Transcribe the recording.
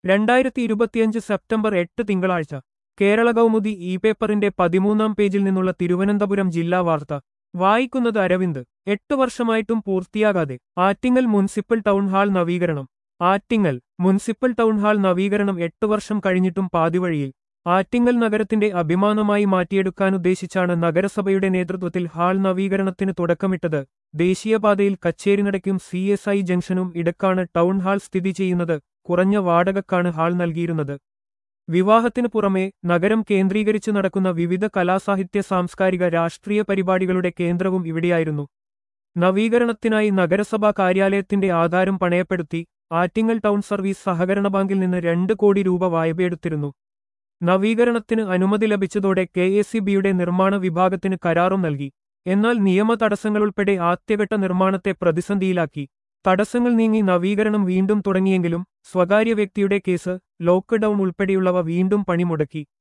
രണ്ടായിരത്തി ഇരുപത്തിയഞ്ച് സെപ്റ്റംബർ എട്ട് തിങ്കളാഴ്ച കേരള കൗമുദി ഇ പേപ്പറിന്റെ പതിമൂന്നാം പേജിൽ നിന്നുള്ള തിരുവനന്തപുരം ജില്ലാ വാർത്ത വായിക്കുന്നത് അരവിന്ദ് എട്ട് വർഷമായിട്ടും പൂർത്തിയാകാതെ ആറ്റിങ്ങൽ മുനിസിപ്പൽ ടൗൺ ഹാൾ നവീകരണം ആറ്റിങ്ങൽ മുനിസിപ്പൽ ടൗൺ ഹാൾ നവീകരണം എട്ട് വർഷം കഴിഞ്ഞിട്ടും പാതിവഴിയിൽ ആറ്റിങ്ങൽ നഗരത്തിന്റെ അഭിമാനമായി മാറ്റിയെടുക്കാനുദ്ദേശിച്ചാണ് നഗരസഭയുടെ നേതൃത്വത്തിൽ ഹാൾ നവീകരണത്തിന് തുടക്കമിട്ടത് ദേശീയപാതയിൽ കച്ചേരിനടയ്ക്കും സി എസ് ഐ ജംഗ്ഷനും ഇടക്കാണ് ടൗൺ ഹാൾ സ്ഥിതി ചെയ്യുന്നത് കുറഞ്ഞ വാടകക്കാണ് ഹാൾ നൽകിയിരുന്നത് വിവാഹത്തിനു പുറമെ നഗരം കേന്ദ്രീകരിച്ചു നടക്കുന്ന വിവിധ കലാസാഹിത്യ സാംസ്കാരിക രാഷ്ട്രീയ പരിപാടികളുടെ കേന്ദ്രവും ഇവിടെയായിരുന്നു നവീകരണത്തിനായി നഗരസഭാ കാര്യാലയത്തിന്റെ ആധാരം പണയപ്പെടുത്തി ആറ്റിങ്ങൽ ടൗൺ സർവീസ് സഹകരണ ബാങ്കിൽ നിന്ന് രണ്ട് കോടി രൂപ വായ്പയെടുത്തിരുന്നു നവീകരണത്തിന് അനുമതി ലഭിച്ചതോടെ കെ എസ് സി ബിയുടെ നിർമ്മാണ വിഭാഗത്തിന് കരാറും നൽകി എന്നാൽ നിയമ തടസ്സങ്ങളുൾപ്പെടെ ആദ്യഘട്ട നിർമ്മാണത്തെ പ്രതിസന്ധിയിലാക്കി തടസ്സങ്ങൾ നീങ്ങി നവീകരണം വീണ്ടും തുടങ്ങിയെങ്കിലും സ്വകാര്യ വ്യക്തിയുടെ കേസ് ലോക്ക്ഡൌൺ ഉൾപ്പെടെയുള്ളവ വീണ്ടും പണിമുടക്കി